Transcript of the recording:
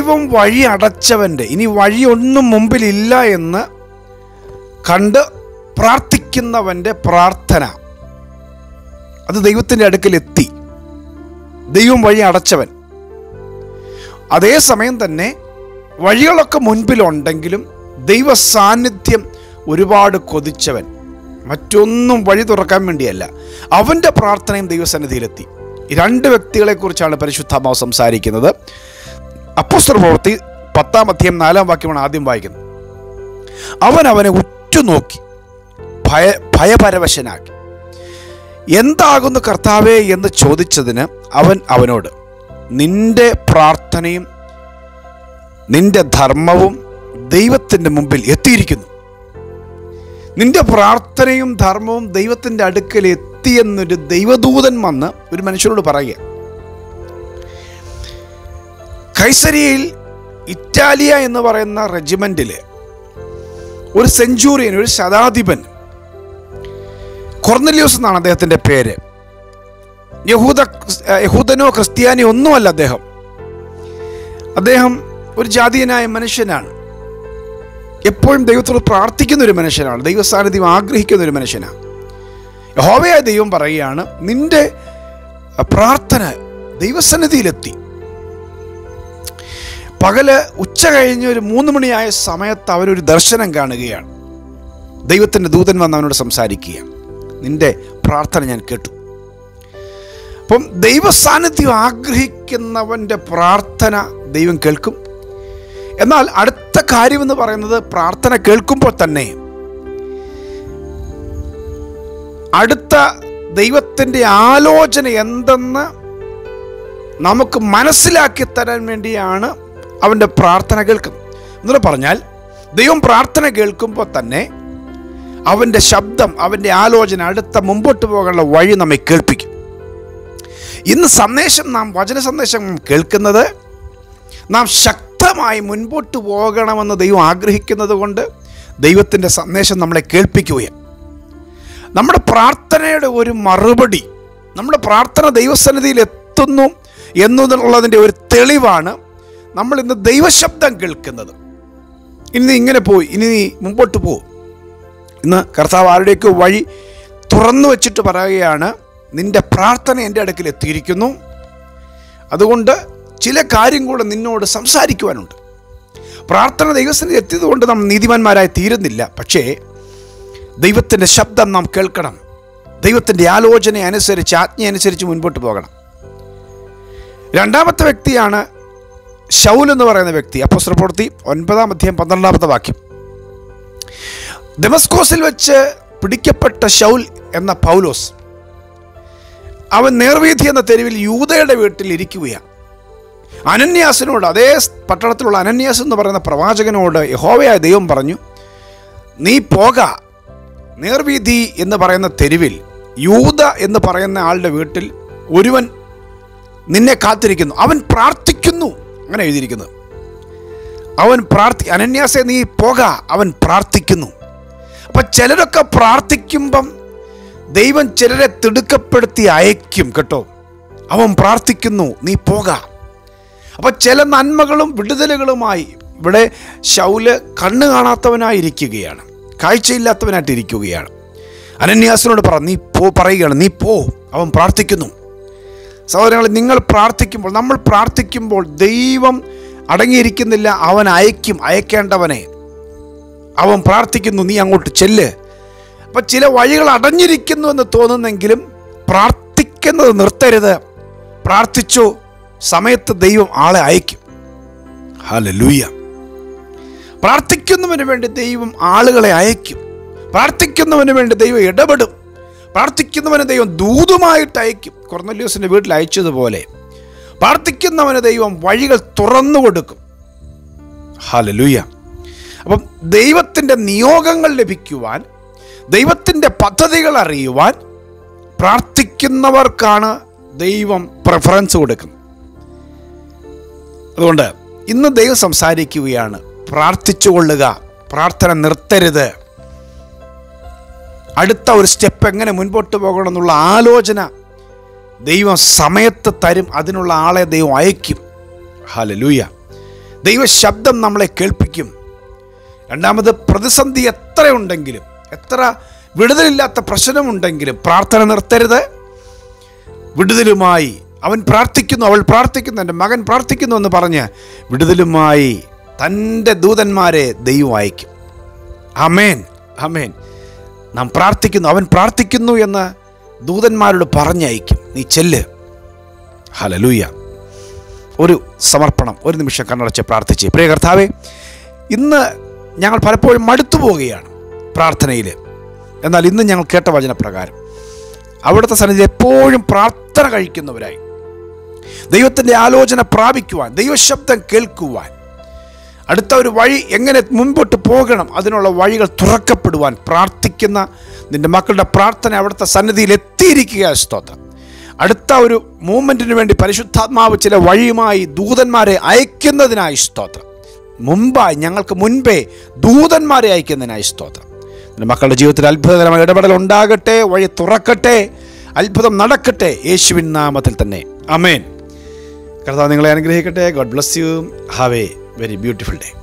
ദൈവം വഴി അടച്ചവൻ്റെ ഇനി വഴിയൊന്നും മുമ്പിലില്ല എന്ന് കണ്ട് പ്രാർത്ഥിക്കുന്നവൻ്റെ പ്രാർത്ഥന അത് ദൈവത്തിൻ്റെ അടുക്കൽ എത്തി ദൈവം വഴി അടച്ചവൻ അതേസമയം തന്നെ വഴികളൊക്കെ മുൻപിലുണ്ടെങ്കിലും ദൈവ സാന്നിധ്യം ഒരുപാട് കൊതിച്ചവൻ മറ്റൊന്നും വഴി തുറക്കാൻ വേണ്ടിയല്ല അവൻ്റെ പ്രാർത്ഥനയും ദൈവസന്നിധിയിലെത്തി ഈ രണ്ട് വ്യക്തികളെക്കുറിച്ചാണ് പരിശുദ്ധാമാവ് സംസാരിക്കുന്നത് അപ്പസ്തല പ്രവൃത്തി പത്താം അധ്യായം നാലാം വാക്യമാണ് ആദ്യം വായിക്കുന്നത് അവൻ അവനെ ഉറ്റുനോക്കി ഭയ ഭയപരവശനാക്കി എന്താകുന്നു കർത്താവേ എന്ന് ചോദിച്ചതിന് അവൻ അവനോട് നിന്റെ പ്രാർത്ഥനയും നിന്റെ ധർമ്മവും ദൈവത്തിൻ്റെ മുമ്പിൽ എത്തിയിരിക്കുന്നു നിന്റെ പ്രാർത്ഥനയും ധർമ്മവും ദൈവത്തിൻ്റെ അടുക്കൽ എത്തിയെന്നൊരു ദൈവദൂതൻ വന്ന് ഒരു മനുഷ്യനോട് പറയുക കൈസരിയയിൽ ഇറ്റാലിയ എന്ന് പറയുന്ന റെജിമെൻറ്റിലെ ഒരു സെഞ്ചൂറിയൻ ഒരു ശതാധിപൻ കൊർന്നലിയോസ് എന്നാണ് അദ്ദേഹത്തിൻ്റെ പേര് യഹൂദ യഹൂദനോ ക്രിസ്ത്യാനിയോ ഒന്നുമല്ല അദ്ദേഹം അദ്ദേഹം ഒരു ജാതീയനായ മനുഷ്യനാണ് എപ്പോഴും ദൈവത്തോട് പ്രാർത്ഥിക്കുന്ന ഒരു മനുഷ്യനാണ് ദൈവസാന്നിധ്യം ആഗ്രഹിക്കുന്ന ഒരു മനുഷ്യനാണ് യഹോവയായ ദൈവം പറയുകയാണ് നിന്റെ പ്രാർത്ഥന ദൈവസന്നിധിയിലെത്തി പകല് ഉച്ച കഴിഞ്ഞ് ഒരു മൂന്ന് മണിയായ സമയത്ത് അവനൊരു ദർശനം കാണുകയാണ് ദൈവത്തിൻ്റെ ദൂതൻ വന്ന് അവനോട് സംസാരിക്കുക നിന്റെ പ്രാർത്ഥന ഞാൻ കേട്ടു അപ്പം ദൈവ സാന്നിധ്യം ആഗ്രഹിക്കുന്നവൻ്റെ പ്രാർത്ഥന ദൈവം കേൾക്കും എന്നാൽ അടുത്ത കാര്യമെന്ന് പറയുന്നത് പ്രാർത്ഥന കേൾക്കുമ്പോൾ തന്നെ അടുത്ത ദൈവത്തിൻ്റെ ആലോചന എന്തെന്ന് നമുക്ക് മനസ്സിലാക്കി തരാൻ വേണ്ടിയാണ് അവൻ്റെ പ്രാർത്ഥന കേൾക്കുന്നത് എന്ന് പറഞ്ഞാൽ ദൈവം പ്രാർത്ഥന കേൾക്കുമ്പോൾ തന്നെ അവൻ്റെ ശബ്ദം അവൻ്റെ ആലോചന അടുത്ത മുമ്പോട്ട് പോകാനുള്ള വഴി നമ്മെ കേൾപ്പിക്കും ഇന്ന് സന്ദേശം നാം വചന സന്ദേശം കേൾക്കുന്നത് നാം ശക്തമായി മുൻപോട്ട് പോകണമെന്ന് ദൈവം ആഗ്രഹിക്കുന്നത് കൊണ്ട് ദൈവത്തിൻ്റെ സന്ദേശം നമ്മളെ കേൾപ്പിക്കുകയാണ് നമ്മുടെ പ്രാർത്ഥനയുടെ ഒരു മറുപടി നമ്മുടെ പ്രാർത്ഥന ദൈവസന്നിധിയിൽ എത്തുന്നു എന്നുള്ളതിൻ്റെ ഒരു തെളിവാണ് നമ്മൾ ഇന്ന് ദൈവശബ്ദം കേൾക്കുന്നത് ഇനി ഇങ്ങനെ പോയി ഇനി നീ മുമ്പോട്ട് പോകും ഇന്ന് കർത്താവ് ആരുടെയൊക്കെ വഴി തുറന്നു വെച്ചിട്ട് പറയുകയാണ് നിന്റെ പ്രാർത്ഥന എൻ്റെ അടുക്കൽ എത്തിയിരിക്കുന്നു അതുകൊണ്ട് ചില കാര്യം കൂടെ നിന്നോട് സംസാരിക്കുവാനുണ്ട് പ്രാർത്ഥന ദൈവസ്ഥനിൽ എത്തിയതുകൊണ്ട് നാം നീതിമാന്മാരായി തീരുന്നില്ല പക്ഷേ ദൈവത്തിൻ്റെ ശബ്ദം നാം കേൾക്കണം ദൈവത്തിൻ്റെ ആലോചന അനുസരിച്ച് ആജ്ഞ അനുസരിച്ച് മുൻപോട്ട് പോകണം രണ്ടാമത്തെ വ്യക്തിയാണ് ഷൗൽ എന്ന് പറയുന്ന വ്യക്തി അപ്പോസ്തല പ്രവൃത്തി ഒൻപതാം അധ്യായം പന്ത്രണ്ടാമത്തെ വാക്യം ഡെമസ്കോസിൽ വെച്ച് പിടിക്കപ്പെട്ട ഷൗൽ എന്ന പൗലോസ് അവൻ നേർവീഥി എന്ന തെരുവിൽ യൂതയുടെ വീട്ടിൽ ഇരിക്കുകയാണ് അനന്യാസിനോട് അതേ പട്ടണത്തിലുള്ള അനന്യാസ് എന്ന് പറയുന്ന പ്രവാചകനോട് യഹോവയായ ദൈവം പറഞ്ഞു നീ പോക നേർവീഥി എന്ന് പറയുന്ന തെരുവിൽ യൂത എന്ന് പറയുന്ന ആളുടെ വീട്ടിൽ ഒരുവൻ നിന്നെ കാത്തിരിക്കുന്നു അവൻ പ്രാർത്ഥിക്കുന്നു അങ്ങനെ എഴുതിയിരിക്കുന്നത് അവൻ പ്രാർത്ഥി അനന്യാസെ നീ പോക അവൻ പ്രാർത്ഥിക്കുന്നു അപ്പം ചിലരൊക്കെ പ്രാർത്ഥിക്കുമ്പം ദൈവം ചിലരെ തിടുക്കപ്പെടുത്തി അയക്കും കേട്ടോ അവൻ പ്രാർത്ഥിക്കുന്നു നീ പോക അപ്പോൾ ചില നന്മകളും വിടുതലുകളുമായി ഇവിടെ ശൗല് കണ്ണ് കാണാത്തവനായിരിക്കുകയാണ് കാഴ്ചയില്ലാത്തവനായിട്ട് ഇരിക്കുകയാണ് അനന്യാസിനോട് പറ നീ പോ പറയുകയാണ് നീ പോ അവൻ പ്രാർത്ഥിക്കുന്നു സഹോദരങ്ങൾ നിങ്ങൾ പ്രാർത്ഥിക്കുമ്പോൾ നമ്മൾ പ്രാർത്ഥിക്കുമ്പോൾ ദൈവം അടങ്ങിയിരിക്കുന്നില്ല അവൻ അയക്കും അയക്കേണ്ടവനെ അവൻ പ്രാർത്ഥിക്കുന്നു നീ അങ്ങോട്ട് ചെല്ല് അപ്പം ചില വഴികൾ അടഞ്ഞിരിക്കുന്നു എന്ന് തോന്നുന്നെങ്കിലും പ്രാർത്ഥിക്കുന്നത് നിർത്തരുത് പ്രാർത്ഥിച്ചു സമയത്ത് ദൈവം ആളെ അയക്കും ഹല്ലേലൂയ പ്രാർത്ഥിക്കുന്നവന് വേണ്ടി ദൈവം ആളുകളെ അയക്കും പ്രാർത്ഥിക്കുന്നവന് വേണ്ടി ദൈവം ഇടപെടും പ്രാർത്ഥിക്കുന്നവന് ദൈവം ദൂതുമായിട്ട് അയക്കും കൊർന്നല്യൂസിൻ്റെ വീട്ടിൽ അയച്ചതുപോലെ പ്രാർത്ഥിക്കുന്നവന് ദൈവം വഴികൾ തുറന്നു കൊടുക്കും ഹല്ലേലൂയ അപ്പം ദൈവത്തിൻ്റെ നിയോഗങ്ങൾ ലഭിക്കുവാൻ ദൈവത്തിൻ്റെ പദ്ധതികൾ അറിയുവാൻ പ്രാർത്ഥിക്കുന്നവർക്കാണ് ദൈവം പ്രിഫറൻസ് കൊടുക്കുന്നത് അതുകൊണ്ട് ഇന്ന് ദൈവം സംസാരിക്കുകയാണ് പ്രാർത്ഥിച്ചു കൊള്ളുക പ്രാർത്ഥന നിർത്തരുത് അടുത്ത ഒരു സ്റ്റെപ്പ് എങ്ങനെ മുൻപോട്ട് പോകണം എന്നുള്ള ആലോചന ദൈവം സമയത്ത് തരും അതിനുള്ള ആളെ ദൈവം അയക്കും ഹലലൂയ ദൈവശബ്ദം നമ്മളെ കേൾപ്പിക്കും രണ്ടാമത് പ്രതിസന്ധി എത്രയുണ്ടെങ്കിലും എത്ര വിടുതലില്ലാത്ത പ്രശ്നമുണ്ടെങ്കിലും പ്രാർത്ഥന നിർത്തരുത് വിടുതലുമായി അവൻ പ്രാർത്ഥിക്കുന്നു അവൾ പ്രാർത്ഥിക്കുന്നു എൻ്റെ മകൻ പ്രാർത്ഥിക്കുന്നു എന്ന് പറഞ്ഞ് വിടുതലുമായി തൻ്റെ ദൂതന്മാരെ ദൈവം അയക്കും അമേൻ അമേൻ നാം പ്രാർത്ഥിക്കുന്നു അവൻ പ്രാർത്ഥിക്കുന്നു എന്ന് ദൂതന്മാരോട് പറഞ്ഞയക്കും നീ ചെല്ല് ഹലലൂയ ഒരു സമർപ്പണം ഒരു നിമിഷം കണ്ണടച്ച് പ്രാർത്ഥിച്ച് പ്രിയ കർത്താവേ ഇന്ന് ഞങ്ങൾ പലപ്പോഴും മടുത്തു പോവുകയാണ് പ്രാർത്ഥനയിൽ എന്നാൽ ഇന്ന് ഞങ്ങൾ കേട്ട വചനപ്രകാരം അവിടുത്തെ സന്നിധി എപ്പോഴും പ്രാർത്ഥന കഴിക്കുന്നവരായി ദൈവത്തിൻ്റെ ആലോചന പ്രാപിക്കുവാൻ ദൈവശബ്ദം കേൾക്കുവാൻ അടുത്ത ഒരു വഴി എങ്ങനെ മുൻപോട്ട് പോകണം അതിനുള്ള വഴികൾ തുറക്കപ്പെടുവാൻ പ്രാർത്ഥിക്കുന്ന നിന്റെ മക്കളുടെ പ്രാർത്ഥന അവിടുത്തെ സന്നിധിയിൽ എത്തിയിരിക്കുക സ്തോത്രം അടുത്ത ഒരു മൂവ്മെൻറ്റിന് വേണ്ടി പരിശുദ്ധാത്മാവ് ചില വഴിയുമായി ദൂതന്മാരെ അയക്കുന്നതിനായി സ്തോത്രം മുമ്പായി ഞങ്ങൾക്ക് മുൻപേ ദൂതന്മാരെ അയക്കുന്നതിനായി സ്തോത്രം നിന്റെ മക്കളുടെ ജീവിതത്തിൽ അത്ഭുതകരമായ ഇടപെടൽ ഉണ്ടാകട്ടെ വഴി തുറക്കട്ടെ അത്ഭുതം നടക്കട്ടെ യേശുവിൻ നാമത്തിൽ തന്നെ അമേൻ കർത്താവ് നിങ്ങളെ അനുഗ്രഹിക്കട്ടെ God bless you have a very beautiful day